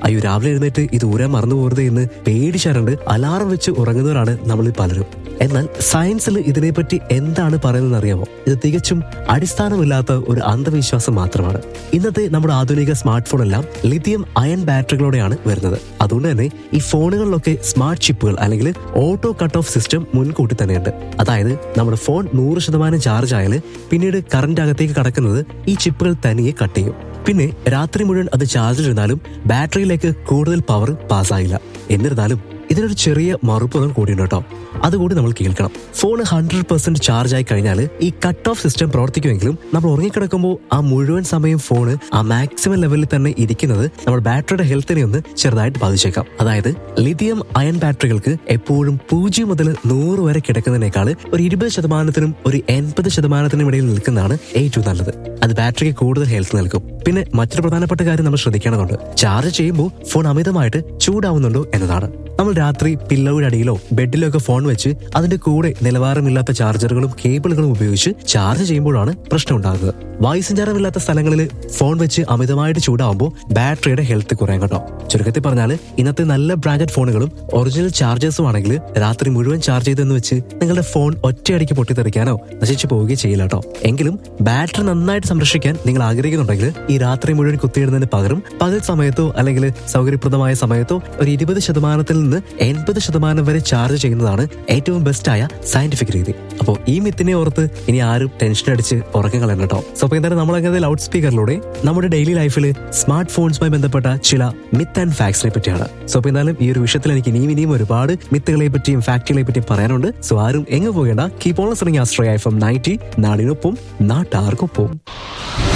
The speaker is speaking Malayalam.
അയ്യോ രാവിലെ എഴുന്നേറ്റ് ഇത് ഊരാൻ മറന്നു പോകരുത് എന്ന് പേടിച്ചരണ്ട് അലാറം വെച്ച് ഉറങ്ങുന്നവരാണ് നമ്മളിൽ പലരും എന്നാൽ സയൻസിൽ ഇതിനെപ്പറ്റി എന്താണ് പറയുന്നത് അറിയാമോ ഇത് തികച്ചും അടിസ്ഥാനമില്ലാത്ത ഒരു അന്ധവിശ്വാസം മാത്രമാണ് ഇന്നത്തെ നമ്മുടെ ആധുനിക സ്മാർട്ട് ഫോൺ എല്ലാം ലിഥിയം അയൺ ബാറ്ററികളോടെയാണ് വരുന്നത് അതുകൊണ്ട് തന്നെ ഈ ഫോണുകളിലൊക്കെ സ്മാർട്ട് ചിപ്പുകൾ അല്ലെങ്കിൽ ഓട്ടോ കട്ട് ഓഫ് സിസ്റ്റം മുൻകൂട്ടി തന്നെയുണ്ട് അതായത് നമ്മുടെ ഫോൺ നൂറ് ശതമാനം ചാർജ് ആയാൽ പിന്നീട് കറണ്ട് അകത്തേക്ക് കടക്കുന്നത് ഈ ചിപ്പുകൾ തനിയെ കട്ട് ചെയ്യും പിന്നെ രാത്രി മുഴുവൻ അത് ചാർജിലിരുന്നാലും ബാറ്ററിയിലേക്ക് കൂടുതൽ പവർ പാസ്സായില്ല എന്നിരുന്നാലും ഇതിനൊരു ചെറിയ മറുപുറം കൂടിയുണ്ട് കേട്ടോ അതുകൂടി നമ്മൾ കേൾക്കണം ഫോൺ ഹൺഡ്രഡ് പെർസെന്റ് ചാർജ് ആയി കഴിഞ്ഞാൽ ഈ കട്ട് ഓഫ് സിസ്റ്റം പ്രവർത്തിക്കുമെങ്കിലും നമ്മൾ ഉറങ്ങിക്കിടക്കുമ്പോൾ ആ മുഴുവൻ സമയം ഫോണ് ആ മാക്സിമം ലെവലിൽ തന്നെ ഇരിക്കുന്നത് നമ്മുടെ ബാറ്ററിയുടെ ഹെൽത്തിനെ ഒന്ന് ചെറുതായിട്ട് ബാധിച്ചേക്കാം അതായത് ലിഥിയം അയൺ ബാറ്ററികൾക്ക് എപ്പോഴും പൂജ്യം മുതൽ നൂറ് വരെ കിടക്കുന്നതിനേക്കാൾ ഒരു ഇരുപത് ശതമാനത്തിനും ഒരു എൺപത് ശതമാനത്തിനും ഇടയിൽ നിൽക്കുന്നതാണ് ഏറ്റവും നല്ലത് അത് ബാറ്ററിക്ക് കൂടുതൽ ഹെൽത്ത് നൽകും പിന്നെ മറ്റൊരു പ്രധാനപ്പെട്ട കാര്യം നമ്മൾ ശ്രദ്ധിക്കേണ്ടതുണ്ട് ചാർജ് ചെയ്യുമ്പോൾ ഫോൺ അമിതമായിട്ട് ചൂടാവുന്നുണ്ടോ എന്നതാണ് നമ്മൾ രാത്രി പില്ലോയുടെ അടിയിലോ ബെഡിലോ ഒക്കെ ഫോൺ വെച്ച് അതിന്റെ കൂടെ നിലവാരമില്ലാത്ത ചാർജറുകളും കേബിളുകളും ഉപയോഗിച്ച് ചാർജ് ചെയ്യുമ്പോഴാണ് പ്രശ്നം ഉണ്ടാകുന്നത് വായുസഞ്ചാരമില്ലാത്ത സ്ഥലങ്ങളിൽ ഫോൺ വെച്ച് അമിതമായിട്ട് ചൂടാവുമ്പോൾ ബാറ്ററിയുടെ ഹെൽത്ത് കുറയാൻ കേട്ടോ ചുരുക്കത്തിൽ പറഞ്ഞാൽ ഇന്നത്തെ നല്ല ബ്രാൻഡഡ് ഫോണുകളും ഒറിജിനൽ ചാർജേഴ്സും ആണെങ്കിൽ രാത്രി മുഴുവൻ ചാർജ് ചെയ്തെന്ന് വെച്ച് നിങ്ങളുടെ ഫോൺ ഒറ്റയടിക്ക് പൊട്ടിത്തെറിക്കാനോ നശിച്ചു പോവുകയോ ചെയ്യില്ല കേട്ടോ എങ്കിലും ബാറ്ററി നന്നായിട്ട് സംരക്ഷിക്കാൻ നിങ്ങൾ ആഗ്രഹിക്കുന്നുണ്ടെങ്കിൽ ഈ രാത്രി മുഴുവൻ കുത്തിയിടുന്നതിന് പകരം പകൽ സമയത്തോ അല്ലെങ്കിൽ സൗകര്യപ്രദമായ സമയത്തോ ഒരു ഇരുപത് ശതമാനത്തിൽ നിന്ന് എൺപത് ശതമാനം വരെ ചാർജ് ചെയ്യുന്നതാണ് ഏറ്റവും ബെസ്റ്റ് ആയ സയന്റിഫിക് രീതി അപ്പോൾ ഈ മിത്തിനെ ഓർത്ത് ഇനി ആരും ടെൻഷൻ അടിച്ച് ഉറക്കം കളയണം കേട്ടോ സോ അപ്പോൾ എന്തായാലും നമ്മൾ അങ്ങനെ ലൗഡ് സ്പീക്കറിലൂടെ നമ്മുടെ ഡെയിലി ലൈഫിൽ സ്മാർട്ട് ഫോൺസുമായി ബന്ധപ്പെട്ട ചില മിത്ത് ആൻഡ് ഫാക്ട്സിനെ പറ്റിയാണ് സോ അപ്പോൾ എന്തായാലും ഈ ഒരു വിഷയത്തിൽ എനിക്ക് ഇനിയും ഇനിയും ഒരുപാട് മിത്തുകളെ പറ്റിയും ഫാക്ടുകളെ പറ്റിയും പറയാനുണ്ട് സോ ആരും എങ്ങ് പോകേണ്ട കീപ്പ് ഓൺ ലിസണിങ് ആസ്ട്രയ എഫ് എം നയൻറ്റി നാടിനൊപ്പം നാട്ടാർക്കൊപ്പം